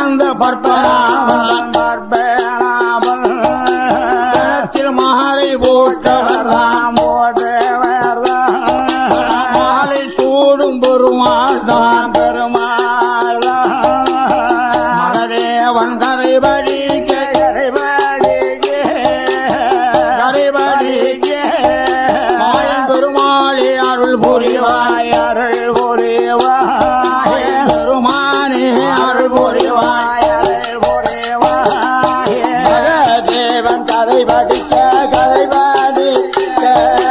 வந்த பற்பனாவன் பற்பனாவன் திருமாலை போட்டவர்தான் மாலை சூடும் பெருமாள்தான் பெருமாள்தான் மகதேவன் கரைபடிக்க கரைபடிக்க கரைபடிக்க மாயன் பெருமாளே அருள் புரிவாய் அருள் புரிவாய் பெருமானே அருள் புரிவாய் அருள் புரிவாய் மகதேவன் கதை படிக்க கதை படிக்க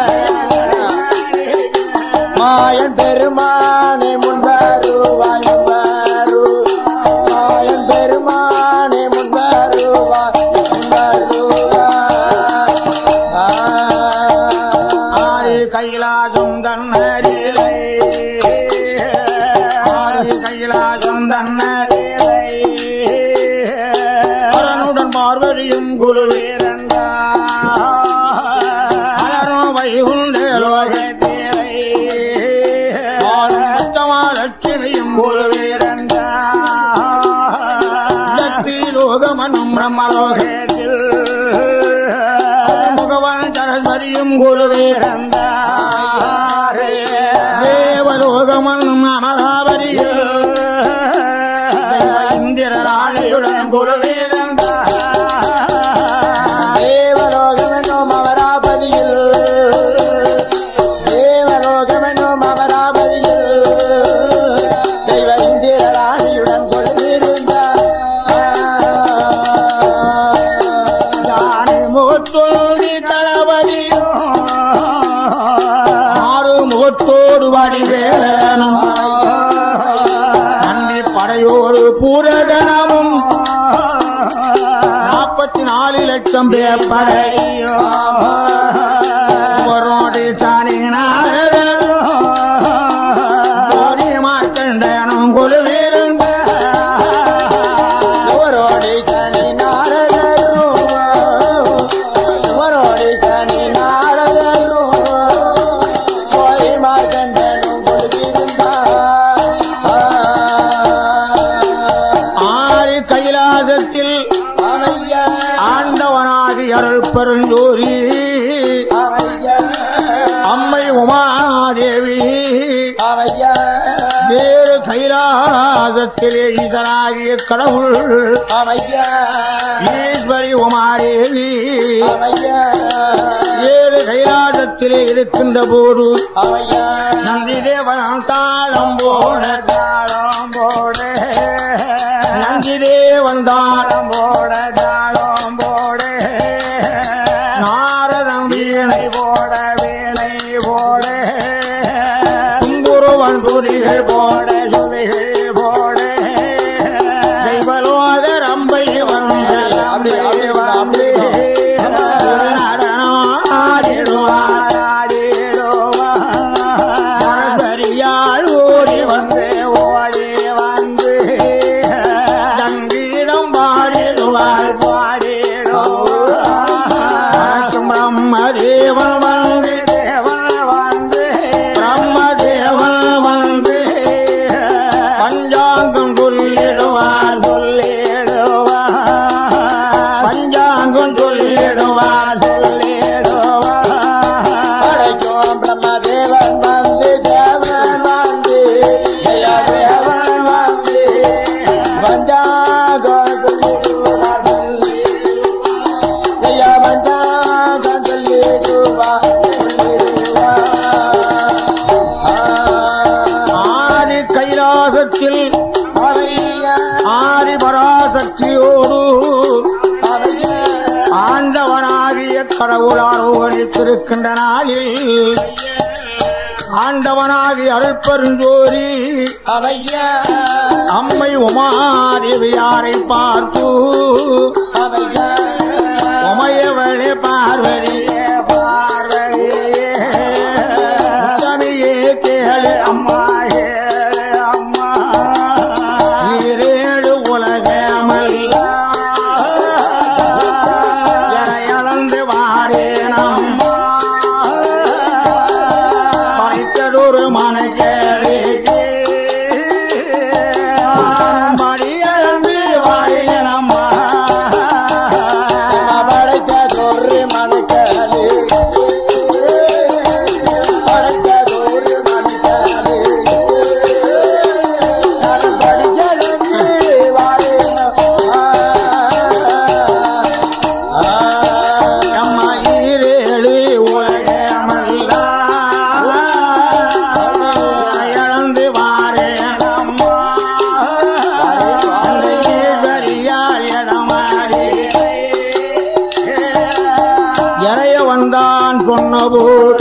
மாயன் பெருமானே முன்வருவாய் முன்வரு மாயன் பெருமானே முன்வருவாய் முன்வருவாய் கைலாசம் தன்னரிலை கைலாசம் தன்னரிலை அரணுடன் பார்வதியும் குருவீரந்தாரும் வைகுண்டேலோகத்தேரை லட்சுமியும் குருவீரந்தா லோகமனும் பிரம்மலோகத்தில் முகவன் சரஸ்வதியும் குருவீரந்தாரே தேவலோகமனும் அமராவதியில் இந்திரராணியுடன் குருவீரந்தா தேவலோகமென்னும் அமராபதியில் தேவலோகமென்னும் அமராபதியில் தெய்வ இந்திரராணியுடன் கொண்டிருந்தார் யானை முகத்தோடி தளபதியும் ஆறு முகத்தோடு வடிவேலனும் அன்னை படையோடு பூரகணமும் நாற்பத்தி நாலு லட்சம் பேர் படையோ ஒரோடி சாணினாரி மாட்டண்டனும் குழுவிருந்த ஒரோடி சனி நாரதரும் ஒரோடி சனி நாரதரும் போய் மாட்டண்டனும் ஆறு கைலாசத்தில் ஆண்டவனாகி அருள் பெருஞ்சோரி அம்மை உமாதேவி வேறு கைலாசத்திலே இதனாகிய கடவுள் ஈஸ்வரி உமாதேவி ஏழு கைலாசத்திலே இருக்கின்ற போது நந்தி தேவன் தாளம் போட தாளம் போட நந்தி தேவன் தாளம் போட தாளம் போட நாரதம் வீணை போட வீணை போட துங்குருவன் துதிகள் போட துதிகள் போட தெய்வலோக ரம்பை வந்து அப்படி அப்படி அப்படி நடனம் ஆடிடுவார் ஆடிடுவார் பெரியாள் ஓடி வந்து ஓடி வந்து தங்கீடம் பாடிடுவார் பாடிடுவார் பிரம்மதேவன் வந்து தேவன் வந்து பிரம்மதேவன் வந்து பஞ்சாங்கம் சொல்லிடுவார் சொல்லிடுவார் பஞ்சாங்கம் சொல்லிடுவார் சொல்லிடுவார் படைக்கும் பிரம்மதேவன் வந்து தேவன் வந்து ஜெய தேவன் வந்து வந்தாங்க சொல்லி ஜெய வந்தாங்க சொல்லிடுவா ஆதி கைலாசத்தில் ஆதி பராசக்தியோடு ஆண்டவனாகிய கடவுளாரோகணித்திருக்கின்ற நாளில் ஆண்டவனாகி அருட்பெருஞ்சோரி அவையா அம்மை உமாதேவியாரை பார்த்து அவையா உமையவளே பார்வதியே பார்வதியே தமியே கேளு அம்மா ஏழு அம்மா ஈரேழு உலகமெல்லாம் என இழந்து வாரேனம்மா படைத்ததொரு மனக்கேளிக்கு மடியழந்து வா சொன்னபோது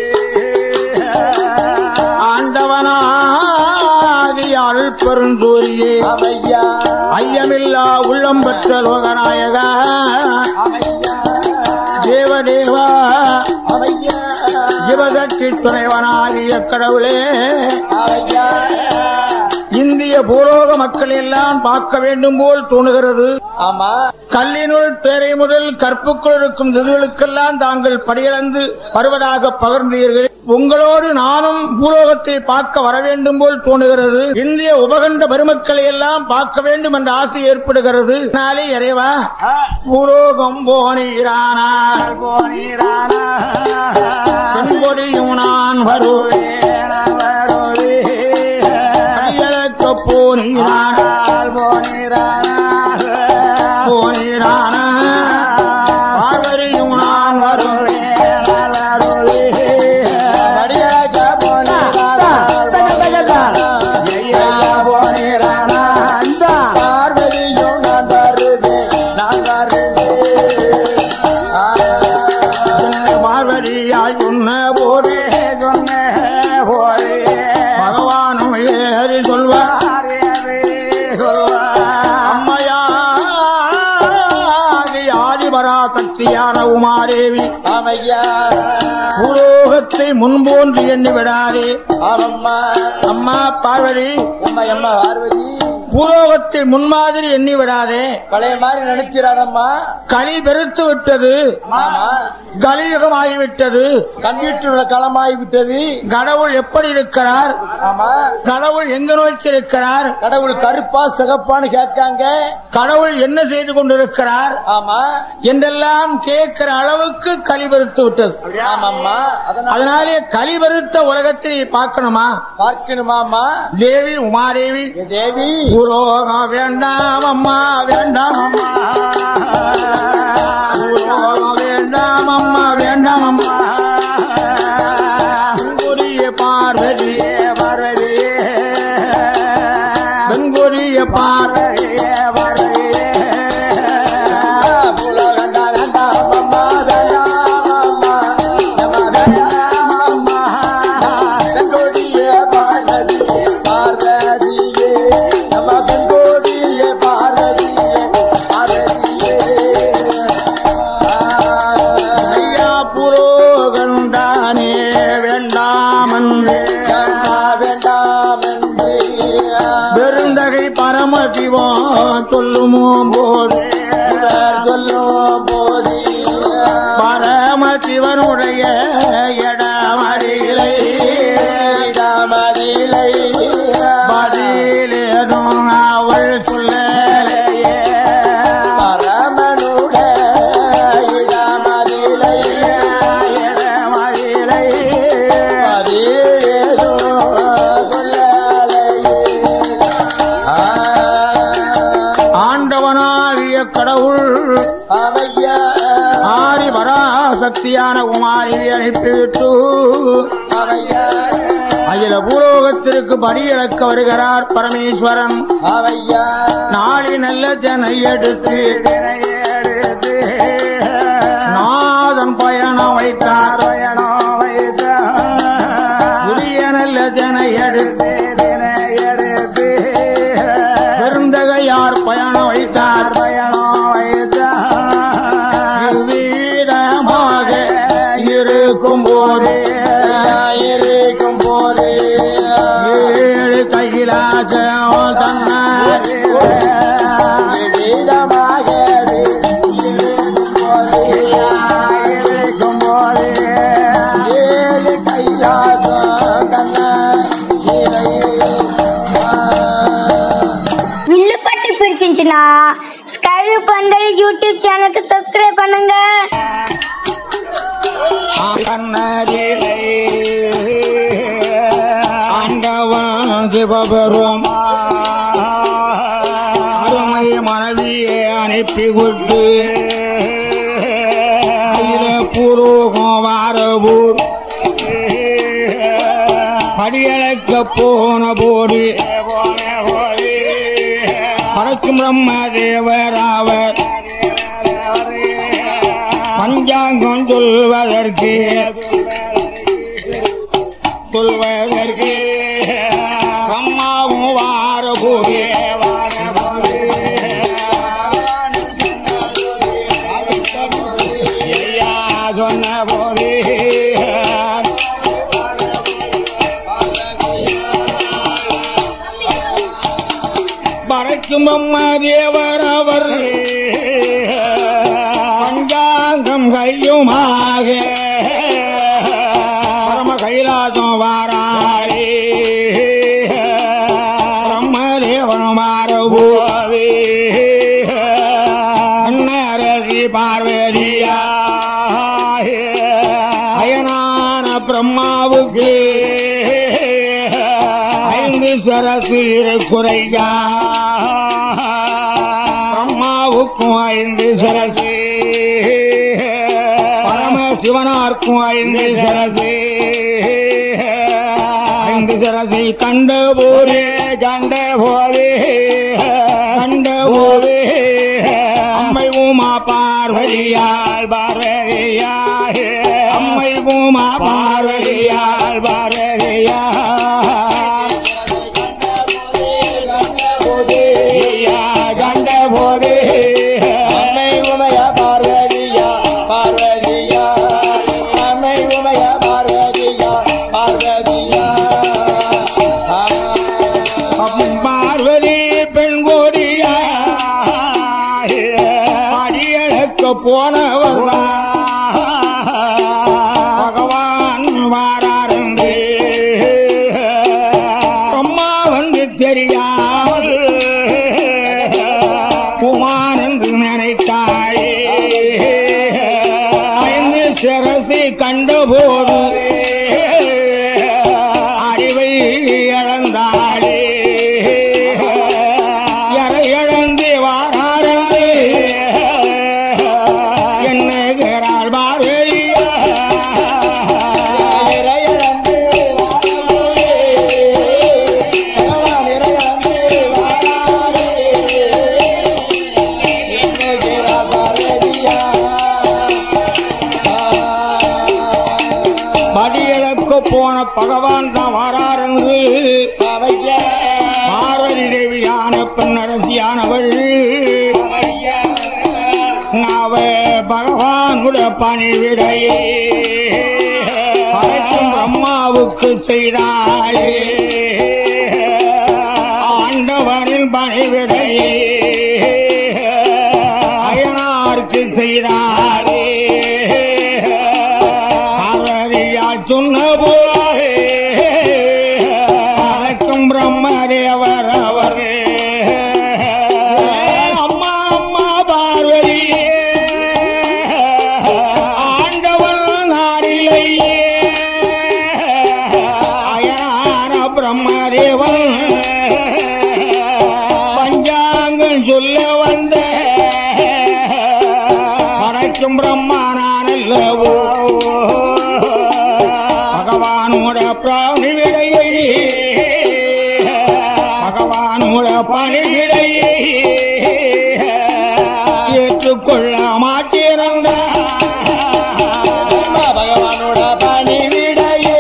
ஆண்டவனாதி அருள்பெருந்தோரியே அவையா ஐயமில்லா உள்ளம் பெற்ற லோகநாயகா அவையா தேவதேவா அவையா சிவசக்தி துணைவனாகிய கடவுளே அவையா இந்திய பூலோக மக்கள் எல்லாம் பார்க்க வேண்டும் போல் தோணுகிறது ஆமா கல்லினுள் பேரை முதல் கற்புக்குள் இருக்கும் திதுகளுக்கெல்லாம் தாங்கள் படியிழந்து வருவதாக பகர்ந்தீர்கள் உங்களோடு நானும் பூலோகத்தை பார்க்க வர வேண்டும் போல் தோணுகிறது இந்திய உபகண்ட பெருமக்களை எல்லாம் பார்க்க வேண்டும் என்ற ஆசை ஏற்படுகிறது நாளே இறைவா பூலோகம் போனீரானார் தென்பொடியும் நான் வருவேன் அடியளக்க போனீரானால் போனீரான பார்வரியும் நான் வருவேன் அடியாக்க பார்வதியும் நான் வருவேன் நான் வருவேன் பார்வதியாய் சொன்ன போதே சொன்ன போதே பகவானும் ஏறி சொல்வார் அம்மையாகி ஆதிபரா சக்தியான உமாதேவி ஆமையா பூலோகத்தை முன்போன்று எண்ணி விடாதே ஆமம்மா அம்மா பார்வதி அம்மா அம்மா பார்வதி பூலோகத்தை முன்மாதிரி எண்ணி விடாதே பழைய மாதிரி நினைச்சிடாதம்மா களி பெருத்து விட்டது ஆமா கலியுகமாகிவிட்டது கம்ப்யூட்டரோட களமாகி விட்டது கடவுள் எப்படி இருக்கிறார் ஆமா கடவுள் எங்க நோக்கி இருக்கிறார் கடவுள் கருப்பா சிகப்பான்னு கேட்காங்க கடவுள் என்ன செய்து கொண்டிருக்கிறார் ஆமா என்றெல்லாம் கேட்கிற அளவுக்கு கலிபெருத்து விட்டது ஆமாம்மா அதனால அதனாலே கலிபெருத்த உலகத்தை பார்க்கணுமா பார்க்கணுமாமா தேவி உமாதேவி ஏ தேவி பூலோகம் வேண்டாம் அம்மா வேண்டாம் அம்மா பூலோகம் வேண்டாம் அம்மா வேண்டாம் அம்மா பெண்குரிய பார்வதியே பார்வதியே பெண்குரிய பார்வதியே பார்வதியே புலகண்டா வேண்டாம் அம்மா வேண்டாம் அம்மா நம்ம வேண்டாம் அம்மா கண்கோடிய பார்வதியே பார்வதியே நம்ம கண்கோடிய பார்வதியே பார்வதியே ஐயா புரோகண்டானே வேண்டாமன்றே வேண்டாம் என்று பெருந்தகை பரமசிவம் சொல்லுமோ போது சொல்லும் போது பரமசிவனுடைய இடமறிலை இடமதிலை பதிலேதும் அவள் சொல்லலையே பரமனுட இடமதிலை இடமறிலை அதேதோ சொல்லலையே ஆண்டவனாகிய கடவுள் அவையா ஆரி பராசக்தியான குமாரியை அனுப்பிவிட்டு அவையா அகில பூலோகத்திற்கு படியிழக்க வருகிறார் பரமேஸ்வரன் அவையா நாளை நல்ல ஜனை எடுத்து நாதன் பயணம் வைத்தார் பயணம் வைத்தார் புதிய நல்ல ஜனை எடுத்து பெருந்தகையார் பயணம் வைத்தார் பயணம் வைத்தார் வீரமாக இருக்கும் போதே இருக்கும் போது ஏழு கையிலாசம் தன்னார் விதமாக இருக்கும் போது இருக்கும் போதே ஏழு கைலாசம் கண்ண வில்லுப்பட்டு பிடிச்சிருந்துச்சுன்னா ஸ்கைவி பந்தல் யூடியூப் சேனலுக்கு சப்ஸ்கிரைப் பண்ணுங்க கண்ணரிலே ஆண்டவன் சிவபெரும் அருமை மனைவியை அனுப்பி கொண்டு அகில பூர்வகம் வாரபூர் படியளக்க போன போது பறக்கும் பிரம்ம தேவராவர் பஞ்சாங்கம் சொல்வதற்கு சொல்வதற்கு அம்மாவும் வார போதே வார போதே ஐயா சொன்ன போதே பறக்கும் அம்மா தேவர் அவர் பஞ்சாங்கம் கையுமாக பரம கைலாசம் வாராரே பிரம்மதேவன் மாறபோவே அன்னரசி பார்வதியா அயனான பிரம்மாவுக்கு ஐந்து சரசு குறையா பிரம்மாவுக்கும் ஐந்து சரசு பரமசிவனார்க்கும் ஐந்து சரசு ஐந்து சரசை கண்ட போரே கண்ட போரே கண்ட போரே அம்மை உமா பார்வதியால் பார்வதியால் அம்மை உமா பார்வதியால் பார்வதியால் கண்ட போதே அன்னை உமைய பார்வதியா பார்வதியா அன்னை உமைய பார்வதியா பார்வதியா பார்வதி பெண் கோடியா அடியழக்க போனவர் பகவான் வாராருந்து அம்மா வந்து தெரியாமல் குமார் என்று நினைத்தாயே ஐந்து சிரசை கண்டபோது அறிவை இழந்தாளே எறை இழந்து வாராரந்து என்னகிறாள் பார்வதியா இறையழந்து பகவான் இறையழந்து வாராரே என்னகிறா பார்வதியா படியிழக்க போன பகவான் தான் வாராரந்து அவையா பார்வதி தேவியான பெண்ணரசியானவள் அவையா அவ பகவானுடைய பணிவிடையே படைக்கும் பிரம்மாவுக்கு செய்தாயே ஆண்டவனின் பணிவிடையே அயனாருக்கு செய்தாரே அவரியா சொன்ன போதே அழைக்கும் பிரம்மதேவர் அவரே அம்மா அம்மா பார்வதியே ஆண்டவன் நாடிலேயே அயனான பிரம்மதேவன் பஞ்சாங்கம் சொல்ல வந்த படைக்கும் பிரம்மானல்லவோ பகவானோட பிராணிவிடையை பகவானோட பணிவிடையை ஏற்றுக்கொள்ள மாட்டேன் பகவானோட பணி விடையே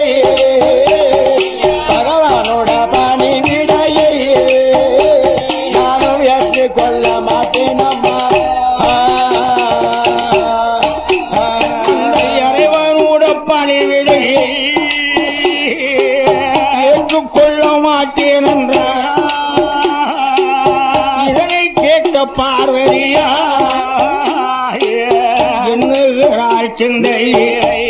பகவானோட பணி விடையே நானும் ஏற்றுக்கொள்ள மாட்டேனம்மா இறைவனோட பணிவிடையை ஏற்றுக்கொள்ள மாட்டேன் என்றார் இதனை கேட்ட பார்வதியா எண்ணுகிறாள் சிந்தையே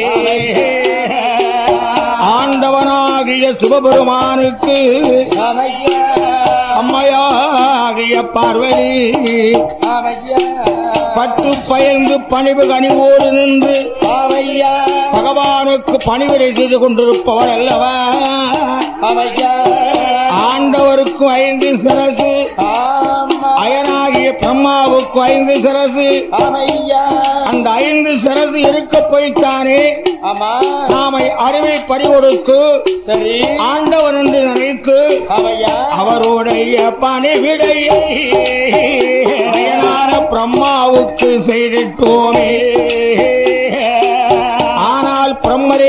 ஆண்டவனாகிய சிவபெருமானுக்கு அவையா அம்மையாகிய பார்வதி அவையா பற்று பயந்து பணிவு கனிவோடு நின்று அவையா பகவானுக்கு பணிவிடை செய்து கொண்டிருப்பவர் அல்லவா அவையா ஆண்டவருக்கு ஐந்து சிரசு ஆமா அயனாகிய பிரம்மாவுக்கு ஐந்து சிரசு அவையா அந்த ஐந்து சிரசு இருக்க போய்த்தானே ஆமா நாமை அறிவை பறிகொடுத்து சரி ஆண்டவர் என்று நினைத்து அவையா அவருடைய பணிவிடையை அயனான பிரம்மாவுக்கு செய்திட்டோமே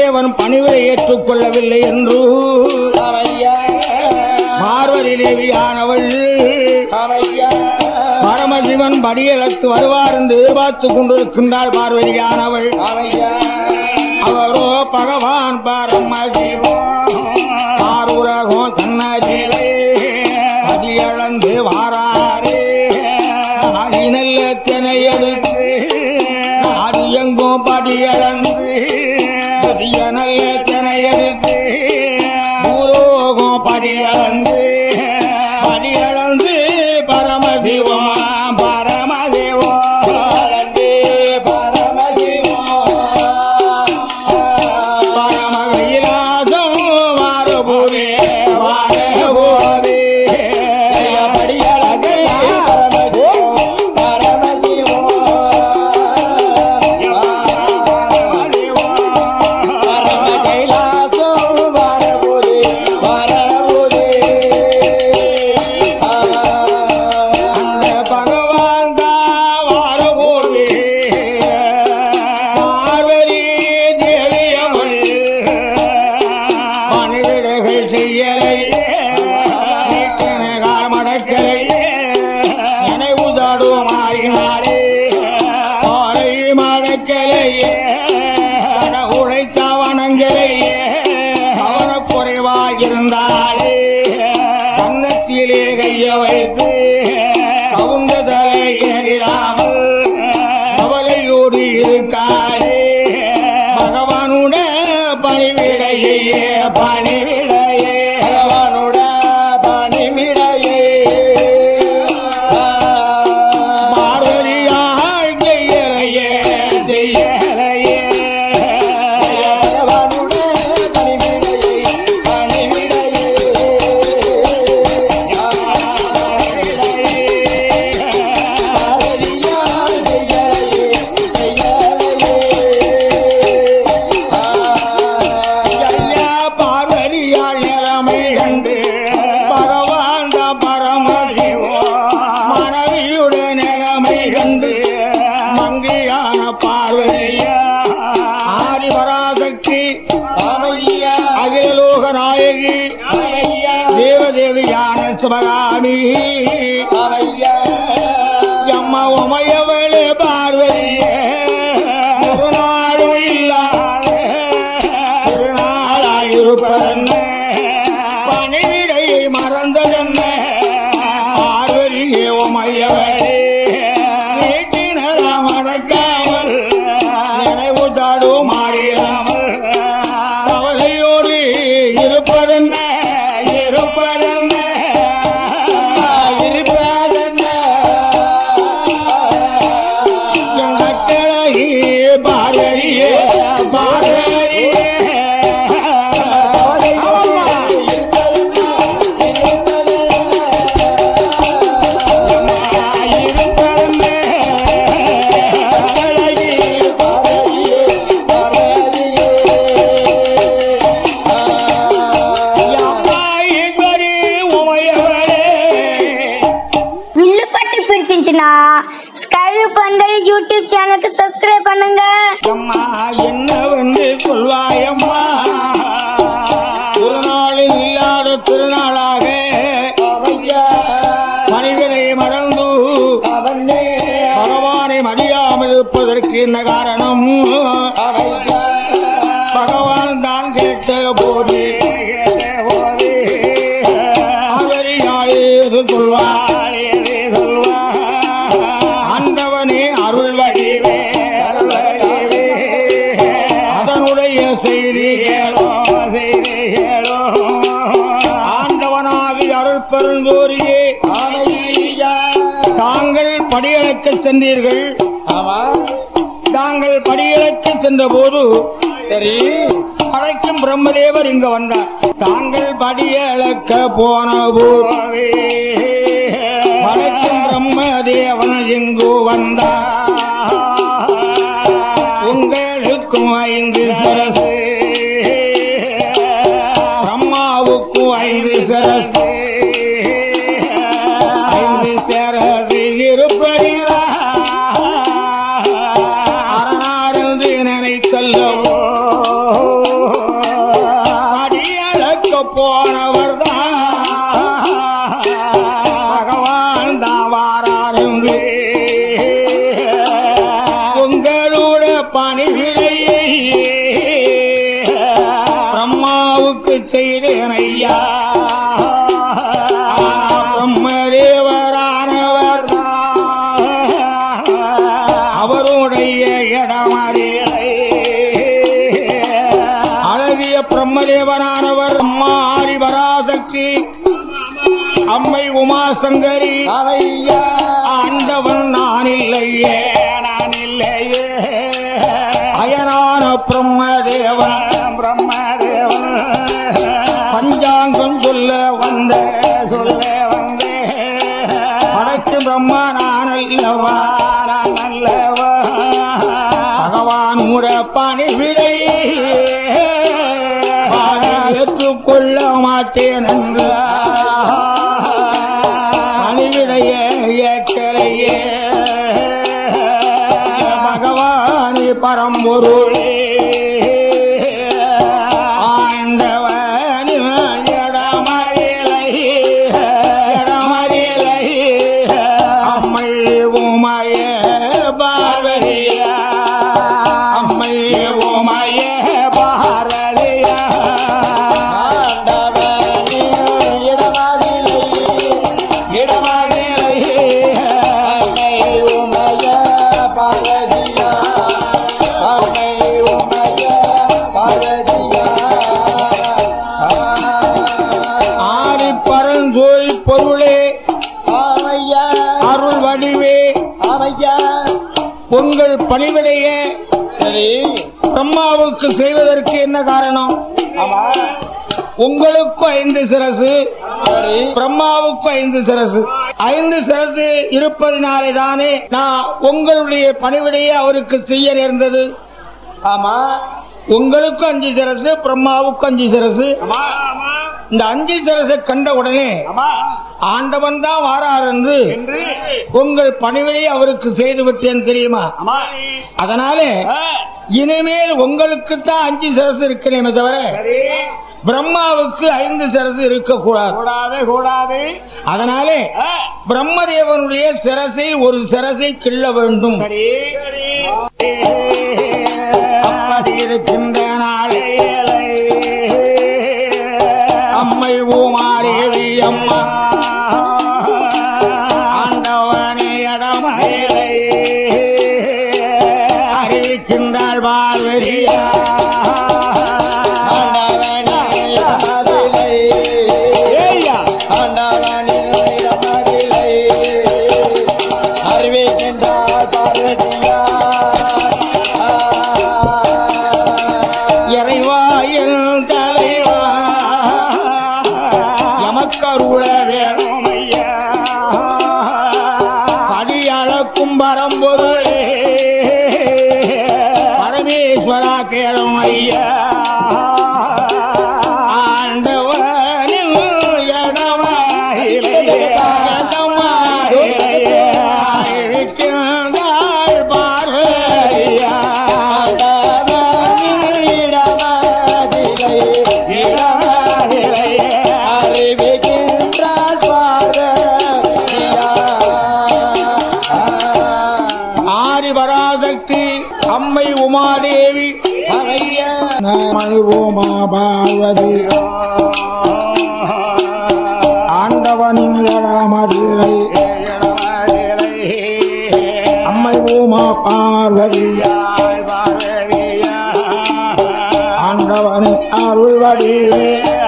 பிரம்மதேவன் பணிவை ஏற்றுக்கொள்ளவில்லை என்று அவையா பார்வதி தேவியானவள் அவையா பரமசிவன் படியெழுத்து வருவார் என்று எதிர்பார்த்துக் கொண்டிருக்கின்றாள் பார்வதியானவள் அவையா அவரோ பகவான் பரமசிவம் ஆறுரகம் தன்னதிலே பதியளந்து வாராரே அடி நல்ல தினை எடுத்து அடி எங்கும் படியளந்து பதிய நல்ல தினை எடுத்து பூரோகம் படியளந்து படியளந்து பரமசிவம் பரமசிவம் பரந்தே பரமசிவம் பரமகைலாசம் வாரபோதே வாரபோதே படியழகே பரமசிவம் பரமசிவம் பரம கைலாசம் வரபோதே வரபோதே அந்த பகவான் தான் வாரபோதே பார்வதி தேவியவள் பணிவிடைகள் செய்யலையே மடக்கலையே நினைவுதாடும் மாறினாரே மாலை மடக்கலையே உழைத்தவனங்களையே அவன குறைவாயிருந்தாலே கன்னத்திலே கைய வைத்து கவுந்த தலையேறாமல் கவலையோடு இருக்காரே பகவானுட பணிவிடையே பணிவிடையே பகவானுட பணிமிடையே பார்வதியாய் செய்யலையே செய்யலையே பகவானுட பணிமிடையே பணிமிடையே பாரதியார் செய்யலையே செய்யலையே ஐயா பார்வதியால் நிலைமை கண்டு பகவான் தான் பரமசிவோ மனைவியுட நிலைமை கண்டு மங்கியான பார்வதியா ஆதிபராசக்தி ராமையா அகிலலோக நாயகி ராமையா தேவதேவியான சிவகாமி ராமையா அம்மா உமையவளே பார்வதியே ஒரு நாளும் இல்லாத திருநாளாயிருப்பதென்ன பணிவிடையை மறந்ததென்ன பார்வதியே உமையவளே நீட்டினர மறக்காமல் நினைவு தாடு மாறிடாமல் கவலையோடு இருப்பதென்ன இருப்பதென்ன இருப்பதென்ன என் கட்டளையே பாரதியே பாரதியே வில்லுப்பட்டு பிடிச்சிருந்துச்சுன்னா ஸ்கைவு பந்தல் யூடியூப் சேனலுக்கு சப்ஸ்கிரைப் பண்ணுங்க அம்மா என்ன வந்து சொல்வாயம்மா ஒரு நாளில் இல்லாத திருநாளாக மனிதனை மறந்து பகவானை மடியாமல் இருப்பதற்கு என்ன காரணம் பகவான் தான் கேட்ட போது அவரியாலே சொல்வார் ஏதே சொல்வார் ஆண்டவனே அருள் வடிவே அருள் வடிவே அதனுடைய செய்தி கேளோ செய்தி கேளோ ஆண்டவனாகி அருள் பெருந்தோரியே தாங்கள் படியளக்க சென்றீர்கள் தாங்கள் படியளக்க சென்ற போது சரி படைக்கும் பிரம்மதேவர் இங்க வந்தார் தாங்கள் படியளக்க போன போதே படைக்கும் பிரம்மதேவன் இங்கு வந்தார் உங்களுக்கும் ஐந்து சரசு பிரம்மாவுக்கும் ஐந்து சரசு ஐந்து சரசு இருப்பதிலா அரணாரந்து நினைக்கல்லவோ வாராருந்து உங்களோட பணிவிடையை பிரம்மாவுக்கு செய்தேன் ஐயா பிரம்மதேவரானவர் அவருடைய இடமறியலை அழகிய பிரம்மதேவனானவர் அம்மாரி பராசக்தி அம்மை உமாசங்கரி அவையா ஆண்டவன் நான் இல்லையே நான் இல்லையே அயனான பிரம்மதேவன் பிரம்மதேவன் பஞ்சாங்கம் சொல்ல வந்த சொல்ல வந்தே படைக்கு பிரம்ம நான் அல்லவா நான் அல்லவா பகவான் உட பணிவிடை ஏற்றுக்கொள்ள மாட்டேன் என்று பணிவிடைய ஏக்கலையே பகவானி பரம்பொருளே ஆண்டவனி இடமறியலை இடமறியலை அம்மை உமைய பாரதியா அம்மை உமைய பாரதியா ஆண்டவனே இடமதிலை இடமறியலை அன்னை உமைய பார்வதியா அன்னை உமைய பார்வதியா ஆரி பரஞ்சோய் பொருளே ஆமையா அருள் வடிவே ஆமையா உங்கள் பணிவிடைய சரி பிரம்மாவுக்கு செய்வதற்கு என்ன காரணம் ஆமா உங்களுக்கு ஐந்து சிரசு சரி பிரம்மாவுக்கு ஐந்து சிரசு ஐந்து சிரசு இருப்பதினாலே தானே நான் உங்களுடைய பணிவிடையை அவருக்கு செய்ய நேர்ந்தது ஆமா உங்களுக்கு அஞ்சு சிரசு பிரம்மாவுக்கு அஞ்சு சிரசு இந்த அஞ்சு சிரசை கண்ட உடனே ஆண்டவன் தான் வாரார் என்று உங்கள் பணிவிடையை அவருக்கு செய்து விட்டேன் தெரியுமா அதனாலே இனிமேல் உங்களுக்கு தான் அஞ்சு சிரசு இருக்கணுமே தவிர பிரம்மாவுக்கு ஐந்து சிரசு இருக்கக்கூடாது கூடாது கூடாது அதனாலே பிரம்மதேவனுடைய சிரசை ஒரு சிரசை கிள்ள வேண்டும் அப்படி இருக்கின்ற நாளையலை அம்மை பூமாரேவி அம்மா ஆண்டவனே இடமலை அறிவிக்கின்றாள் பார்வதியா ஆண்டவனே இடமதிலை ஏய்யா ஆண்டவனே இடமதிலை அறிவிக்கின்றார் பார்வதியா இறைவாயில் தலைவா எமக்கருள வேணும் ஐயா படியளக்கும் பரம்பொருளே பரமேஸ்வரா கேளும் ஐயா ஆண்டவனில் இடமாயிலே இடமாயிலே இருக்கின்றாள் பார்வதியா ஆண்டவனே இடமதிலை இடமாயிலே அறிவிக்கின்றார் பார்வதியா ஆதிபராசக்தி அம்மை உமாதேவி அவையா அம்மை உமா பார்வதி ஆண்டவனின் இடமதிலை அம்மை உமா பார்வதி ஆண்டவனின் அருள்வடிவே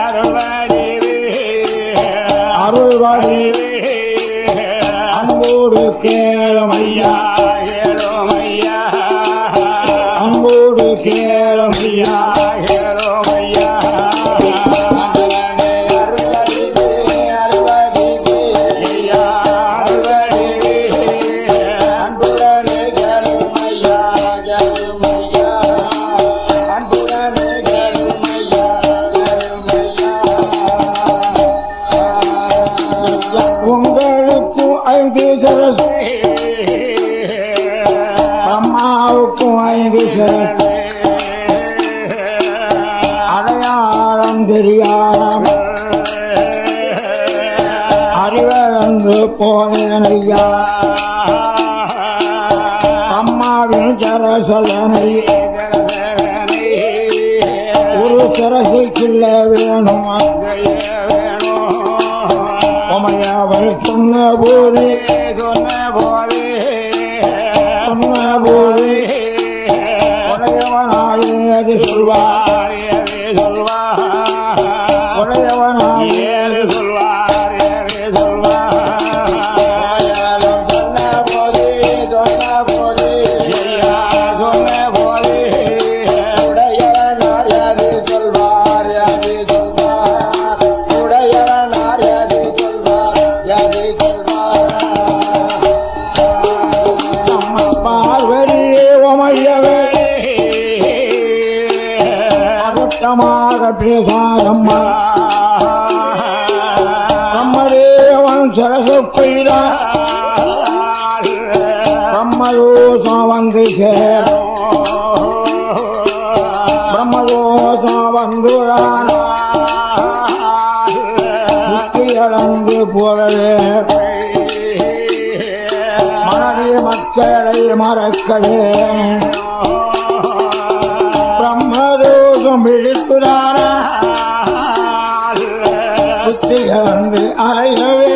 அருள்வடிவே அன்போடு கேளமையா அன்போடு கேளமையா உங்களுக்கும் ஐந்து சரசு அம்மாவுக்கும் ஐந்து சரசு அடையாளம் தெரியாம அறிவழந்து போனேன் ஐயா அம்மாவின் சரசலனை ஒரு சரசைக்குள்ள வேணும் உமையவள் சொன்ன போது சொன்ன போது உடையவனாலே அது சொல்வார் உடையவனாலே அது சொல்வார் சொன்ன போது சொன்ன போது சொன்ன போது உடையவனார் அது சொல்வார் அது சொல்வார் உடையவனார் அது சொல்வார் அது சொல்வார் நம்ம பார்வதியே உமையவே அழுத்தமாக பேசாதம்மா நம்மதேவன் சரசொக்கைதான் பிரம்மதோஷம் வந்து சேரும் பிரம்மதோஷம் வந்துதான் புத்தி அடைந்து போகவே மனதே மக்களை மறக்கவே பிரம்மதோஷம் பிடித்துதான புத்தி அடைந்து அலையவே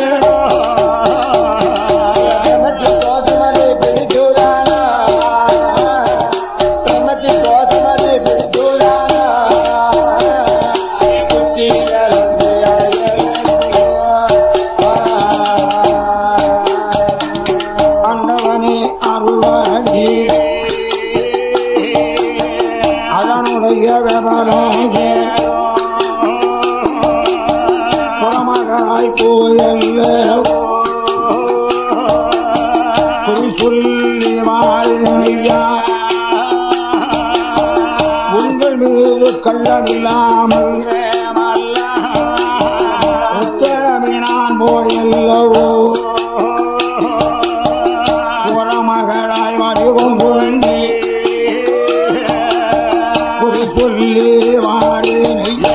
அண்டவனே அருளாடி அதனுடைய விவரங்கே புறமகாய் போயல்ல குறி சொல்லி வாழ்க்கையா உங்கள் மீது கள்ளமில்லாமல் உத்தரவினான் போயல்லவோ புறமகளாய் வடிவம் புரண்டி குறி சொல்லி வாடினையா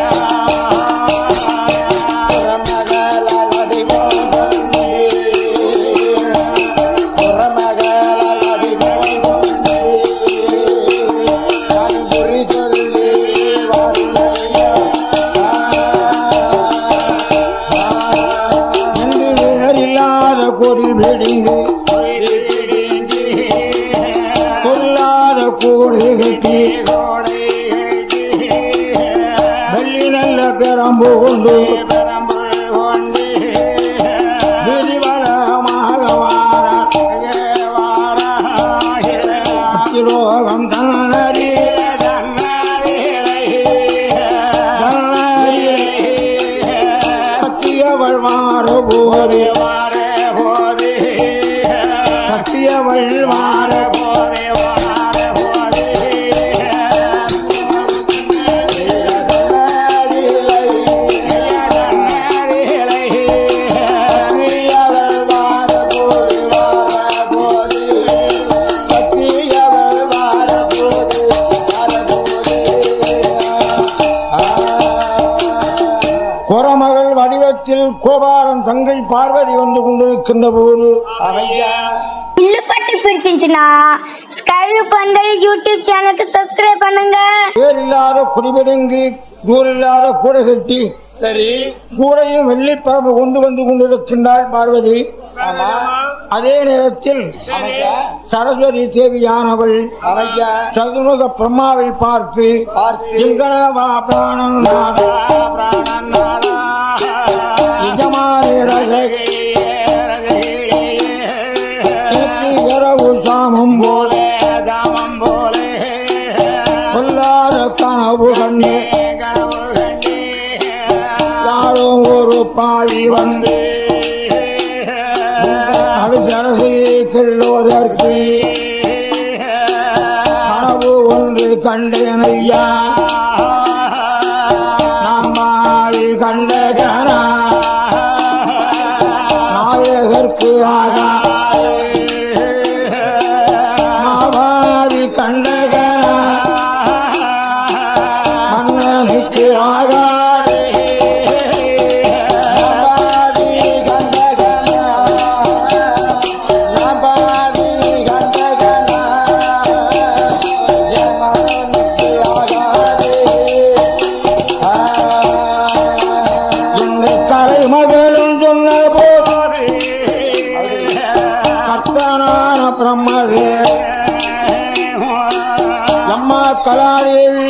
என்று வேறில்லாத கொடி வெடிந்து கொல்லாத கூடு கட்டி வெள்ளி நல்ல பெரம்பு கொண்டு விரிவரமாக வார அத்திலோகம் தன்னடி சத்தியவள் மாறு போதே சத்தியவள் மாறு குரமகள் வடிவத்தில் கோபாலன் தங்கை பார்வதி வந்து கொண்டிருக்கின்ற போது வில்லுப்பட்டு பிடிச்சிருந்துச்சுன்னா ஸ்கைவு பந்தல் யூடியூப் சேனலுக்கு சப்ஸ்கிரைப் பண்ணுங்க பேரில்லாத குடிபெடுங்கி நூறில்லாத கூடை கட்டி சரி கூடையும் வெள்ளிப்பரப்பு கொண்டு வந்து கொண்டிருக்கின்றாள் பார்வதி ஆமா அதே நேரத்தில் அமையா சரஸ்வதி தேவியானவள் அமையா சதுர்முக பிரம்மாவை பார்த்து பார்த்து எங்கனவா பிராணன் நாதா, எஜமானே ரசகே, நேற்று இரவு சாமம் போல கொல்லாத கனவு கண்ணே யாரோ ஒரு பாவி வந்து அது சரசையை கொள்வதற்கு கனவு ஒன்று கண்டேன் ஐயா நான் மாறி கண்ட கனா நாயகர்க்கு ஆகா மாவாரி கண்ட கனா மன்னனுக்கு ஆகாதே மாவாரி கண்ட கனா மாதானான பிரம்மதே அம்மா கலாதேவி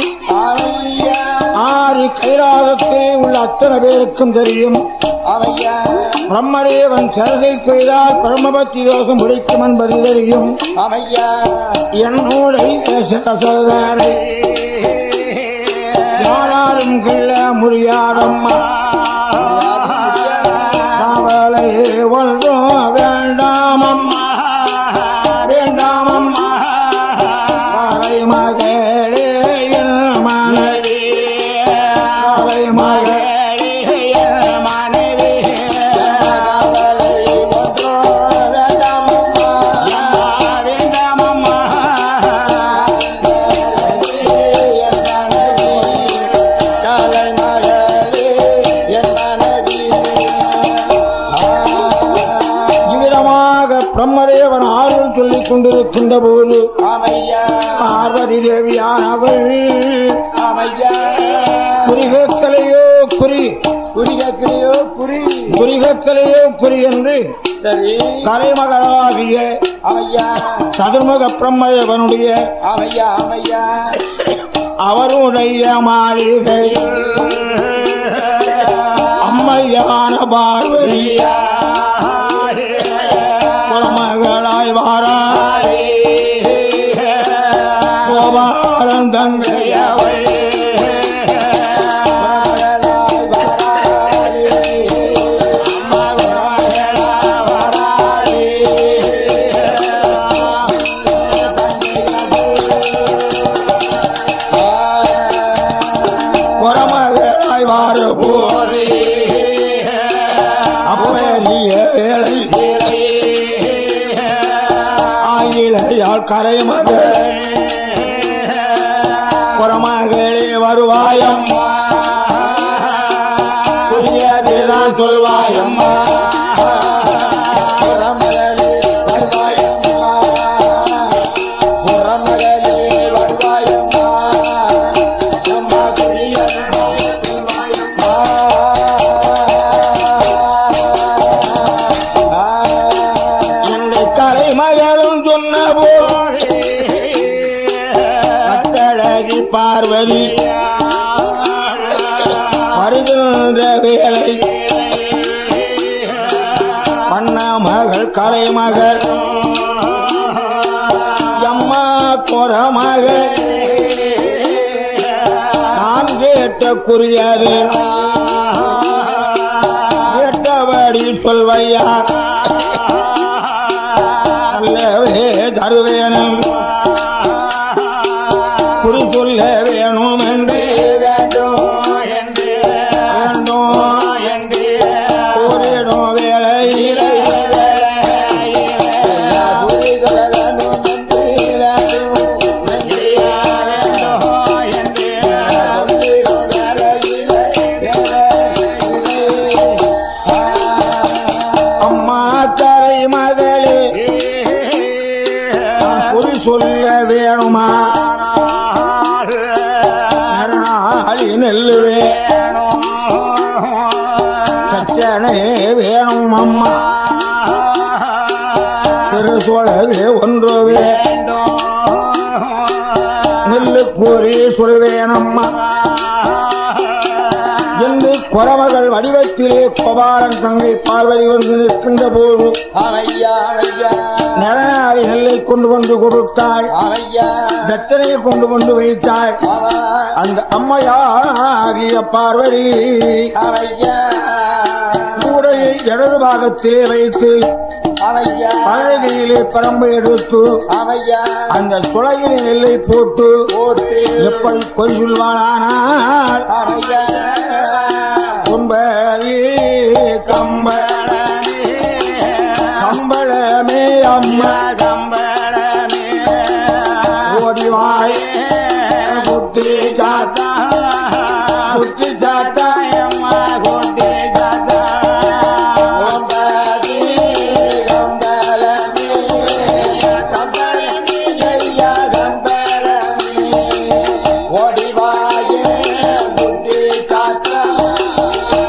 ஆரி கைலாசத்தில் உள்ள அத்தனை பேருக்கும் தெரியும் பிரம்மதேவன் சரதை செய்தால் பிரம்மபத்தி யோகம் முடிக்கும் என்பது தெரியும் என்னோட சகோதரை யாராலும் கிள்ள முடியாதம்மா கவலை ஒன்றும் வேண்டாமம்மா வேண்டாமம்மா கவலை மகளே என் மனைவி கவலை மகளே என் மனைவி கவலை ஒன்றும் வேண்டாமம்மா வேண்டாமம்மா கவலை மகளே என் மனைவி இவ்விதமாக பிரம்மதேவன் ஆறுதல் சொல்லிக் கொண்டிருக்கின்ற போது பார்வதி தேவியானவள் குறிகக்கலையோ குறி குறிகக்கிலையோ குறி குறிகக்கலையோ குறி என்று சரி கலைமகளாகிய அவையா சதுர்முக பிரம்மதேவனுடைய அவையா அவையா அவருடைய மாளிகை அம்மையான பார்வதி புறமகளாய் வாராய் கோபாலன் தங்கையவை புறமகளாய் வார போரே அப்பலிய வேலை ஆயிழையால் கரைமகள் புறமகளே வருவாயம்மா புரியதுதான் சொல்வாயம்மா புறமகளே வருவாயம்மா புறமகளே வருவாயம்மா அம்மா புரியம்மா வருவாயம்மா என்னை கரைமகளும் சொன்ன போது கட்டழகி பார்வதி வருகின்ற வேலை பண்ண மகள் கலைமகள் அம்மா குறமகள் நான் கேட்ட குறியது கேட்டபடி சொல்வையார் நல்லவே தருவேனும் குறி சொல்ல வேணும் என்று வேண்டும் கூறிடும் வேளையிலே அம்மா கரை மகளே நான் குறி சொல்ல வேணுமா நரநாளி நெல்லுவே சச்சனே வேணும் அம்மா சிறு சோழவே ஒன்றுவே நெல்லு கூறி சொல்வேனம்மா என்று குறவர்கள் வடிவத்திலே கோபாலன் தங்கை பார்வதி வந்து நிற்கின்ற போது நிலநாளி நெல்லை கொண்டு வந்து கொடுத்தாள் வெத்தனையை கொண்டு வந்து வைத்தாள் அந்த அம்மையாகிய பார்வதி கூடையை இடது பாகத்திலே வைத்து பலகையிலே பரம்பு எடுத்து அந்த சுளையிலே நெல்லை போட்டு எப்படி கொய் சொல்வானால் கும்பலி கம்பளமே கம்பளமே அம்மா ஓடிவாய் புத்தி சாத்தா புத்தி சாத்தா அம்மா கோட்டி சாத்தா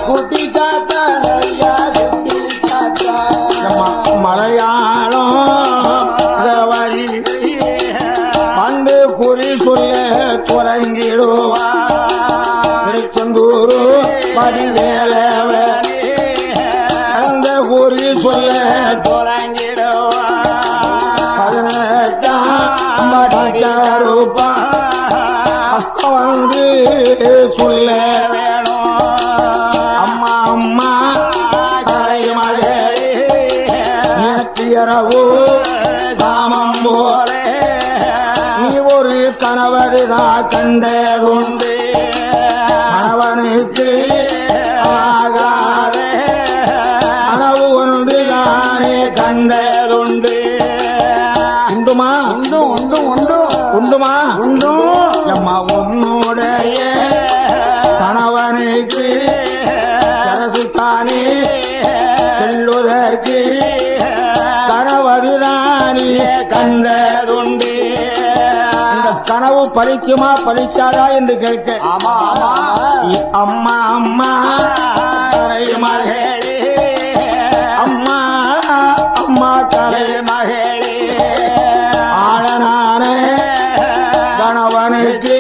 நம்ம மலையாளம் உறங்கிடுவார் திருச்செந்தூரு பதிவேலவனே அந்த கூறி சொல்ல பதினெட்டாம் படக்காருப்பா அப்ப வந்து சொல்ல அம்மா அம்மா தலைமகளே நேற்று இரவு சாமம் போல நீ ஒரு கணவருதா கண்டதுண்டு கணவனுக்கு ஆகாத கனவு ஒன்று தானே கண்டதுண்டு உண்டுமா உண்டு உண்டு உண்டு உண்டுமா உண்டு அம்மா உன்னுடைய கணவனுக்கு அரசுத்தானே செல்லுவதற்கு கனவதுதானே கண்டதுண்டு இந்த கனவு பலிக்குமா பலிக்காதா என்று கேட்க ஆமா ஆமா அம்மா அம்மா கரை மகளே அம்மா அம்மா கரை மகளே ஆளனான கணவனுக்கு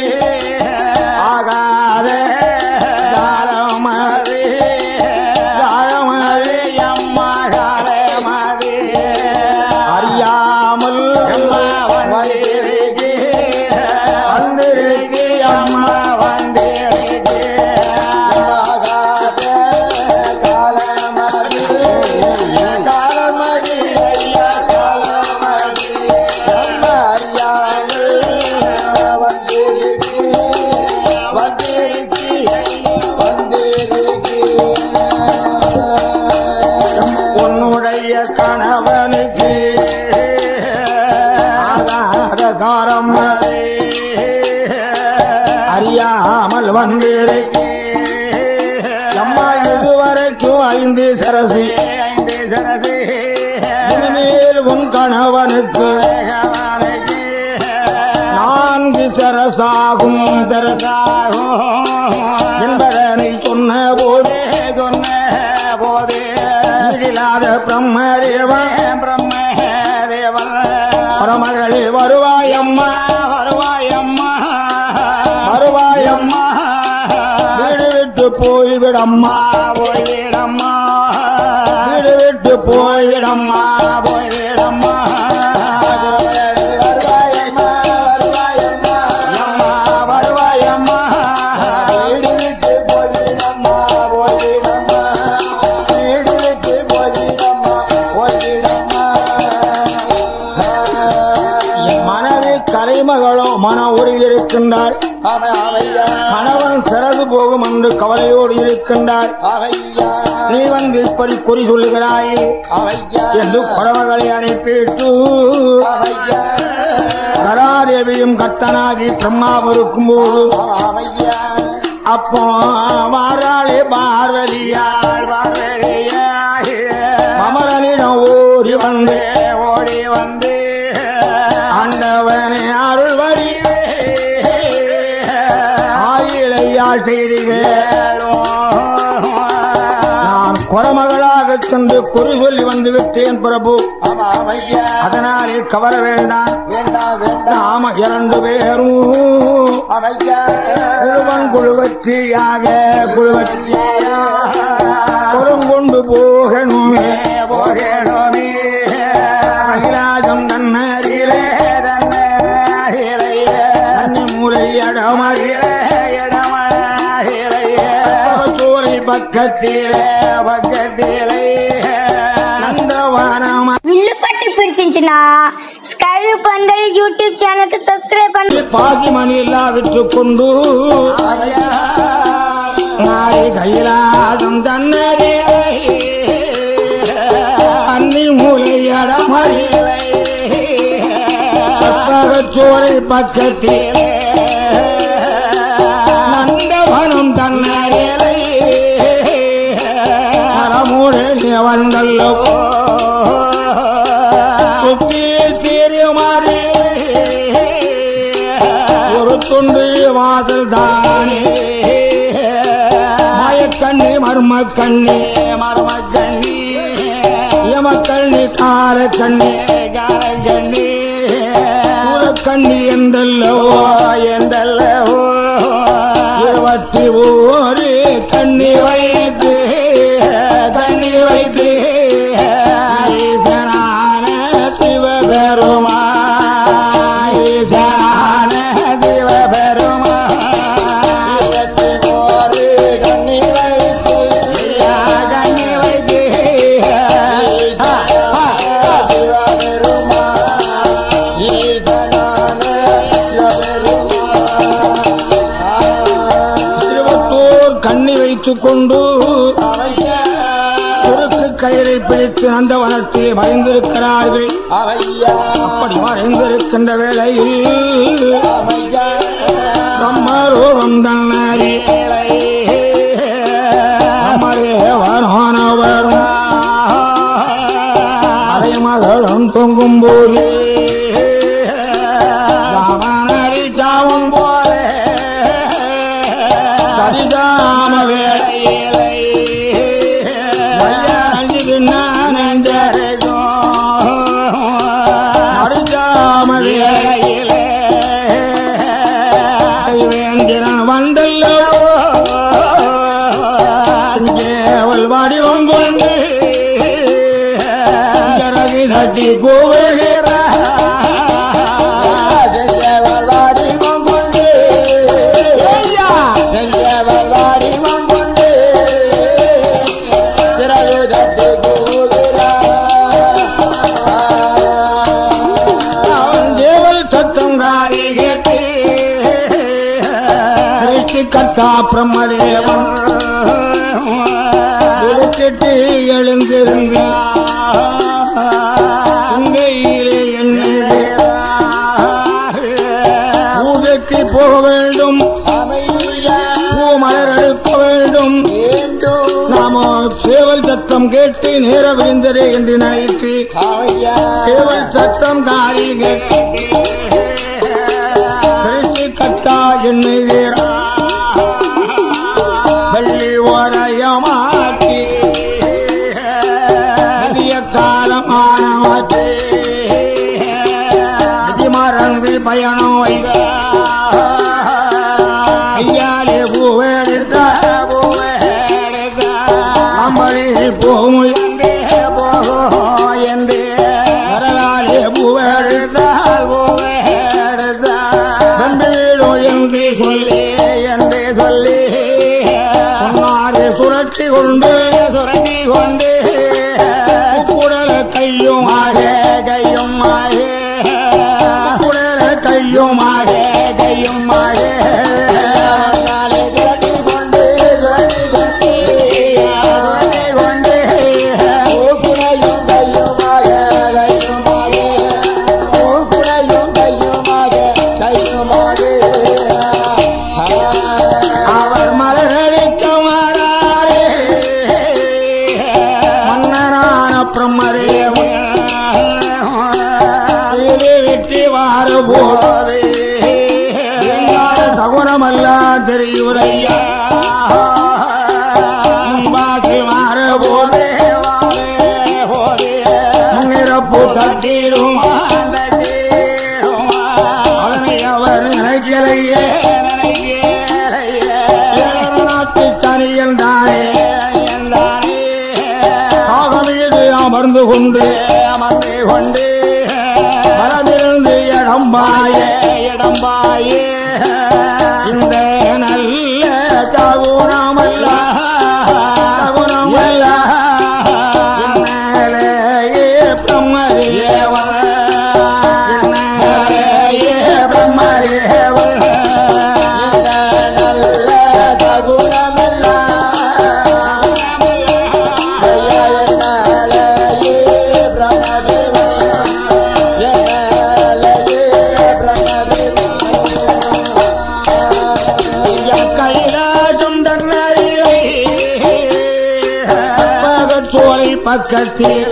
ஆகாத காலமது காலமது அம்மா காலமது அறியாமல் வந்திருக்கு வந்திருக்கு அம்மா வந்திருக்கு ஆகாத காலமது காலமது ஐயா காலமது அம்மா அறியாமல் வந்திருக்கு வந்திருக்கு வந்திருக்கு உன்னுடைய கணவனுக்கு ஆகாத காரம் அறியாமல் வந்திருக்கு அம்மா இதுவரைக்கும் ஐந்து சரசு ஐந்து சரசு இனிமேல் உன் கணவனுக்கு நான்கு சரசாகும் தரசாகும் என்பதனை சொன்ன போதே சொன்ன போதே இல்லாத பிரம்மதேவன் பிரம்மதேவன் பரமகளே வருவாயம்மா வருவாயம்மா வருவாயம்மா வீடு விட்டு போய்விடம்மா போய்விடம்மா வீடு விட்டு போய்விடம்மா போய்விடம்மா வருவாயம்மா வருவாயம்மா அம்மா வருவாயம்மா வீடு விட்டு போய்விடம்மா போய்விடம்மா வீடு விட்டு போய்விடம்மா போய்விடம்மா என் மனதில் கலைமகளோ மன உருகி இருக்கின்றாள் கணவன் சிறகு போகும் என்று கவலையோடு இருக்கின்றாள் நீ வந்து இப்படி குறி சொல்லுகிறாயே என்று குழவர்களை அனுப்பிட்டு கராதேவியும் கத்தனாகி பிரம்மாவும் இருக்கும்போது அப்போ வாராளே பார்வதியாள் அமரனிடம் ஓடி வந்தே ஓடி வந்து ஆண்டவனே அருள் வரி ஆயிழையால் செய்திகளோ நான் குறமகளாக சென்று குறி சொல்லி வந்து விட்டேன் பிரபு அதனாலே கவர வேண்டாம் நாம இரண்டு பேரும் குழுவன் குழுவத்தியாக குழுவத்தியாக கொண்டு போகணுமே போகணுமே அகிலாஜம் தன்னரிலே தன்னரிலே முறை இடமறிலே இடமறிலே சூரை பக்கத்திலே பக்கத்திலே நந்தவனம் வில்லுப்பட்டு பிடிச்சிருந்துச்சுன்னா ஸ்கை பந்தல் யூடியூப் சேனலுக்கு சப்ஸ்கிரைப் பண்ணு பாசிமணி எல்லாம் விட்டு கொண்டு நாளை கையிலாதும் தன்னரே அன்னி மூலையடம் சோலை பக்கத்தில் நந்தவனம் தன்னரே அறமூரே வந்தல்லோ சுத்தி தீரியமாறே ஒரு துண்டு வாசல் தானே மாயக்கண்ணி மர்ம கண்ணி மர்ம கண்ணி யமக்கண்ணி கார கண்ணி கார கண்ணி கண்ணி எந்தல்லவோ எந்தல்லவோ வைத்துக் கொண்டு குறுக்கு கயிறை பிடித்து நந்தவனத்திலே மறைந்திருக்கிறார்கள் அப்படி மறைந்திருக்கின்ற வேளையில் பிரம்மரூபம் தன்னறி பிரம்மரேவரானவரும் அரைமகளும் தொங்கும் போது ராமனரி சாவும் போலே சரிதாம வேளையிலே அஞ்சு நான் அடிதாம வேளையிலே வேந்திரன் வந்தல்லோ கேவல் வடிவம் கொண்டு ஜரதி தட்டி கூவுகிறார் அவன் தேவல் சத்தம் காரி கேட்டு அழைத்து கத்தா பிரம்மதேவன் விழிச்சிட்டு எழுந்திருந்து அங்கையிலே என்ன பூஜைக்கு போக வேண்டும் பூமலர் எடுக்க வேண்டும் நாம சேவல் சத்தம் கேட்டு நேர விழுந்ததே என்று நினைத்து சேவல் சத்தம் காரி கேட்டு கழித்து கத்தா என்னை வீரா வெள்ளி ஓரயமாக்கி பெரிய காலமானமாக்கி மறந்து பயணம் வைத்த ஐயாலே பூவேடுத்த அம்பளி போகும் போகும் என்று வரலாலே பூவேடுத்த பூவேடுத்த வந்து வீடும் என்று சொல்லி என்று சொல்லி மாறி சுரட்டி கொண்டு சுரட்டி கொண்டு குடல கையும் ஆக கையும் ஆக குடல கையும் ஆக கையும் ஆக அவர் மலரடிக்க மாறாரே மன்னரான பிரம்மதேவன் இது வெற்றி வார போவே சகுனமெல்லாம் தெரியுரையா பாசி மாற போதே முன்னிறப்பு கட்டிடும் அதனை அவர் நினைக்கலையே நாட்டு தனியன் தானே ஆகமீது அமர்ந்து கொண்டு அமர்ந்து கொண்டு மனதிலிருந்து இடம்பாயே இடம்பாயே இந்த நல்ல சகுனமல்ல சகுனமல்ல மேலேயே பிரம்மதேவன் மேலேயே பிரம்மதேவன் கைலாசம் தன்னறிவை பகச்சோலை பக்கத்தில்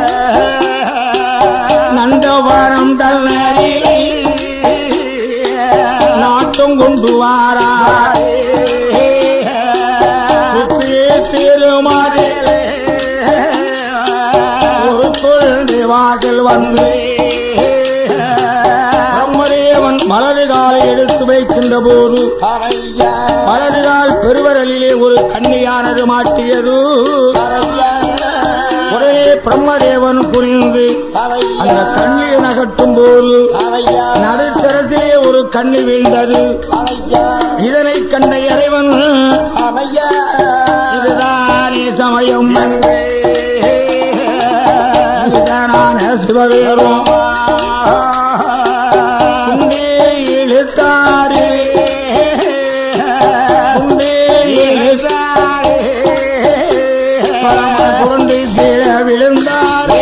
நந்தவரம் தன்னறிவை நாட்டம் கொண்டு வாராரே திருமாதிலே ஒரு குழந்தை வாசல் வந்து பிரம்மதேவன் மலரு காலை எடுத்து வைக்கின்ற போது மலரு கால் பெருவரலிலே ஒரு கன்னியானது மாட்டியது உடனே பிரம்மதேவன் புரிந்து அந்த கண்ணியை நகட்டும் போது நடுத்தரத்திலே ஒரு கண்ணி வீழ்ந்தது இதனை கண்ட இறைவன் இதுதானே சமயம் இதுதானான சிவவேரும் சுண்டே இழுத்தாரே சுண்டே இழுத்தாரே புரண்டு கீழே விழுந்தாரே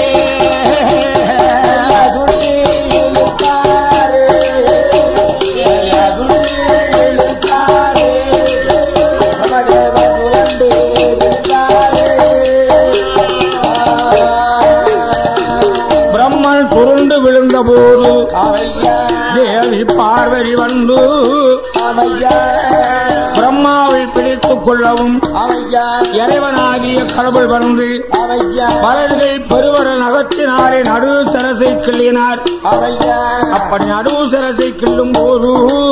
பிரம்மன் புரண்டு விழுந்த போது தேவி பார்வதி வந்து பிரம்மாவை பிடித்துக் கொள்ளவும் இறைவனாகிய கடவுள் வந்து வலதுகை பெருவர நகத்தினாரே நடு சரசை கிள்ளினார் அப்படி நடு சரசை கிள்ளும் போது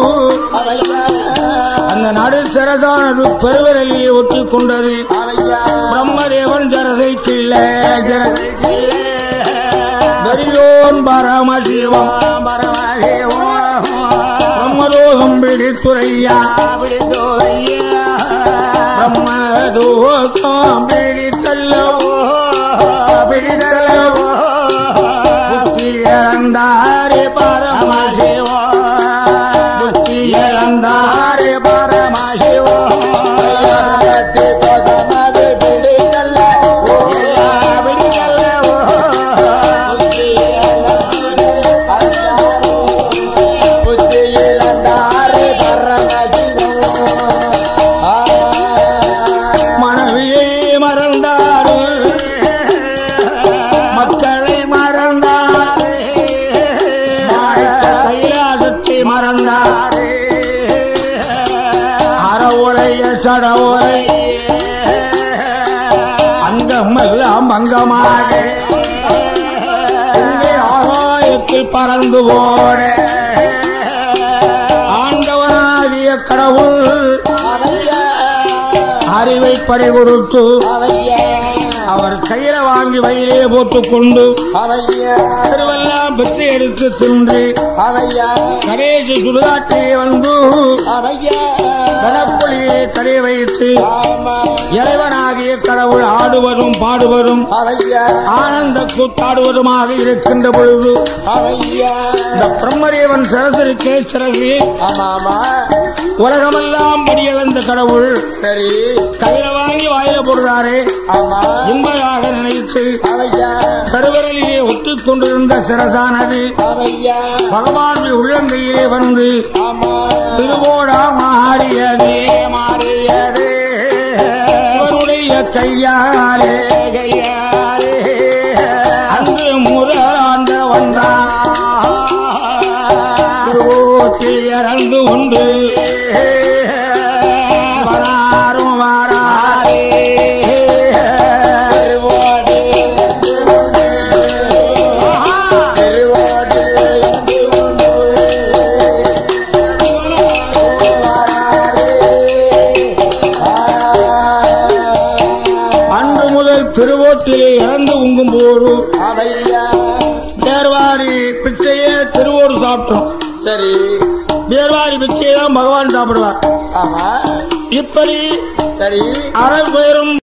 அந்த நடு சரசானது பெருவரலிலே ஒட்டி கொண்டது பிரம்மதேவன் சரசை கிள்ள சரசை கிள்ள பெரியோன் பரமசிவம் பரமசிவம் பிரம்மதோகம் பிடித்துறையா பிடித்துறையா பிரம்மதோகம் பிடித்தல்லவோ பிடித்தல்லவோ புத்தி இழந்தாரே பரமசிவோ புத்தி இழந்தாரே பரமசிவோ மனைவியை மறந்தாரு மக்களை மறந்தாரு கைலாசத்தை மறந்தாரு அறவுரைய சடவுரை அங்கமெல்லாம் அங்கமாக இங்கே ஆகாயத்தில் பறந்து போட ஆண்டவனாகிய கடவுள் அறிவை பறி கொடுத்து அவர் கையில வாங்கி வயிறே போட்டுக் கொண்டு திருவெல்லாம் பெற்று எடுத்து தின்று கரேஜி சுடுகாட்டிலே வந்து கடப்புளியை தலை வைத்து இறைவனாகிய கடவுள் ஆடுவதும் பாடுவதும் ஆனந்த கூத்தாடுவதுமாக இருக்கின்ற பொழுது இந்த பிரம்மதேவன் சரசரிக்கே சிறகு உலகமெல்லாம் படியளந்த கடவுள் சரி கையில வாங்கி வாயில போடுறாரே ஆமா இன்பதாக நினைத்து அவையா கருவறையிலே ஒட்டிக் கொண்டிருந்த சிரசானது அவையா பகவானுடைய உள்ளங்கையிலே வந்து ஆமா திருவோடா மாறியதே மாறியதே அவருடைய கையாலே கையாலே அன்று முதலாண்ட வந்தான் திருவோட்டில் இறந்து உண்டு வராரும் வாராரே திருவோடு திருவோடு அன்று முதல் திருவோட்டிலே இறந்து உங்கும் போது அவையா பேர்வாரி பிச்சையே திருவோடு சாப்பிட்டோம் சரி பேர்வாரி பிச்சையை தான் பகவான் சாப்பிடுவார் ஆமா இப்படி சரி அறம் பெயரும்